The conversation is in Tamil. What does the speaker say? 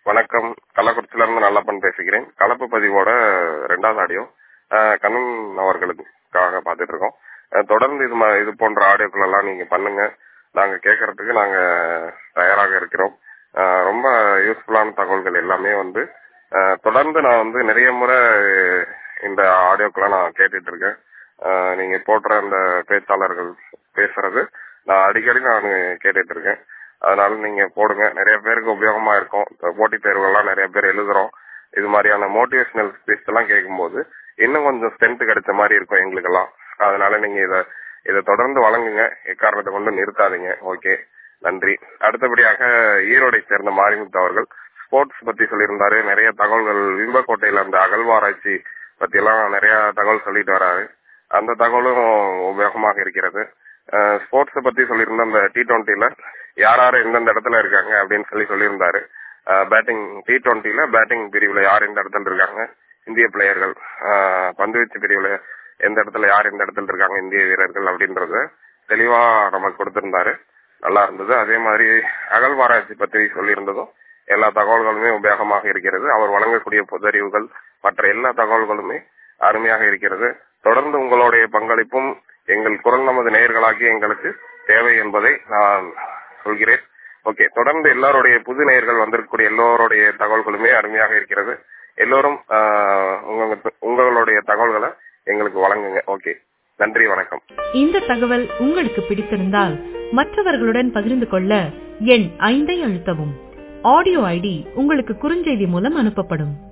வணக்கம் கள்ளக்குறிச்சியில இருந்து நல்லப்பன் பேசுகிறேன் கலப்பு பதிவோட ரெண்டாவது ஆடியோ கண்ணன் அவர்களுக்காக பார்த்துட்டு இருக்கோம் அஹ் தொடர்ந்து இது ம- இது போன்ற ஆடியோக்கள் எல்லாம் நீங்க பண்ணுங்க நாங்க கேட்கறதுக்கு நாங்க தயாராக இருக்கிறோம் அஹ் ரொம்ப யூஸ்ஃபுல்லான தகவல்கள் எல்லாமே வந்து அஹ் தொடர்ந்து நான் வந்து நிறைய முறை இந்த ஆடியோக்களை நான் கேட்டுட்டு இருக்கேன் அஹ் நீங்க போடுற அந்த பேச்சாளர்கள் பேசுறது நான் அடிக்கடி நான் கேட்டுட்டு இருக்கேன் அதனால நீங்க போடுங்க நிறைய பேருக்கு உபயோகமா இருக்கும் இப்ப போட்டித் தேர்வுகள்லாம் நிறைய பேர் எழுதுறோம் இது மாதிரியான மோட்டிவேஷனல் ஸ்பீச் எல்லாம் கேட்கும்போது இன்னும் கொஞ்சம் ஸ்ட்ரென்த் கிடைச்ச மாதிரி இருக்கும் எங்களுக்கெல்லாம் அதனால நீங்க இத இதை தொடர்ந்து வழங்குங்க எக்காரணத்தை கொண்டு நிறுத்தாதீங்க ஓகே நன்றி அடுத்தபடியாக ஈரோடை சேர்ந்த மாரிமுத்து அவர்கள் ஸ்போர்ட்ஸ் பத்தி சொல்லியிருந்தாரு நிறைய தகவல்கள் விம்பக்கோட்டையில அந்த அகழ்வாராய்ச்சி பத்தி எல்லாம் நிறைய தகவல் சொல்லிட்டு வராரு அந்த தகவலும் உபயோகமாக இருக்கிறது ஸ்போர்ட்ஸ் பத்தி சொல்லியிருந்த அந்த டி டுவெண்ட்டில யார் யார் எந்தெந்த இடத்துல இருக்காங்க அப்படின்னு சொல்லி சொல்லியிருந்தாரு பேட்டிங் டி டுவெண்ட்டில பேட்டிங் பிரிவுல யார் எந்த இடத்துல இருக்காங்க இந்திய பிளேயர்கள் பந்துவீச்சு பிரிவுல எந்த இடத்துல யார் எந்த இடத்துல இருக்காங்க இந்திய வீரர்கள் அப்படின்றத தெளிவா நமக்கு கொடுத்திருந்தாரு நல்லா இருந்தது அதே மாதிரி அகழ்வாராய்ச்சி பத்தி சொல்லியிருந்ததும் எல்லா தகவல்களுமே உபயோகமாக இருக்கிறது அவர் வழங்கக்கூடிய பொதறிவுகள் மற்ற எல்லா தகவல்களுமே அருமையாக இருக்கிறது தொடர்ந்து உங்களுடைய பங்களிப்பும் எங்கள் குரல் நமது நேயர்களாகி எங்களுக்கு தேவை என்பதை நான் சொல்கிறேன் ஓகே தொடர்ந்து எல்லாருடைய புது நேயர்கள் வந்திருக்கக்கூடிய எல்லோருடைய தகவல்களுமே அருமையாக இருக்கிறது எல்லோரும் ஆஹ், உங்க- உங்களுடைய தகவல்களை எங்களுக்கு வழங்குங்க ஓகே நன்றி வணக்கம் இந்த தகவல் உங்களுக்கு பிடித்திருந்தால் மற்றவர்களுடன் பகிர்ந்து கொள்ள எண் ஐந்தை அழுத்தவும் ஆடியோ ஐடி உங்களுக்கு குறுஞ்செய்தி மூலம் அனுப்பப்படும்